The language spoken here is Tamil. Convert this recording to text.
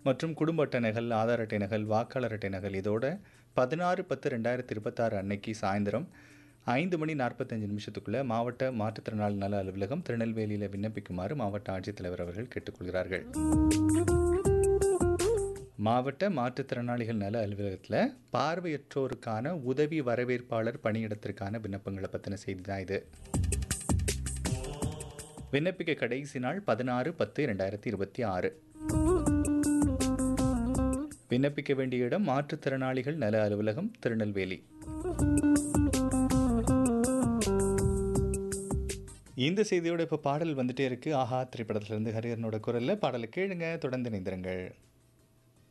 மற்றும் குடும்ப அட்டைநகல் ஆதார் அட்டைநகல் வாக்காளர் அட்டைநகல் இதோட பதினாறு பத்து ரெண்டாயிரத்தி இருபத்தாறு அன்னைக்கு சாயந்தரம் ஐந்து மணி நாற்பத்தஞ்சு நிமிஷத்துக்குள்ளே மாவட்ட மாற்றுத்திறனாளி நல அலுவலகம் திருநெல்வேலியில் விண்ணப்பிக்குமாறு மாவட்ட ஆட்சித்தலைவர் அவர்கள் கேட்டுக்கொள்கிறார்கள் மாவட்ட மாற்றுத்திறனாளிகள் நல அலுவலகத்தில் பார்வையற்றோருக்கான உதவி வரவேற்பாளர் பணியிடத்திற்கான விண்ணப்பங்களை பற்றின செய்தி தான் இது விண்ணப்பிக்க கடைசி நாள் பதினாறு பத்து ரெண்டாயிரத்தி இருபத்தி ஆறு விண்ணப்பிக்க வேண்டிய இடம் மாற்றுத்திறனாளிகள் நல அலுவலகம் திருநெல்வேலி இந்த செய்தியோட இப்போ பாடல் வந்துட்டே இருக்கு ஆஹா திரைப்படத்திலிருந்து ஹரிஹரனோட குரல்ல பாடலை கேளுங்க தொடர்ந்து இணைந்திருங்கள்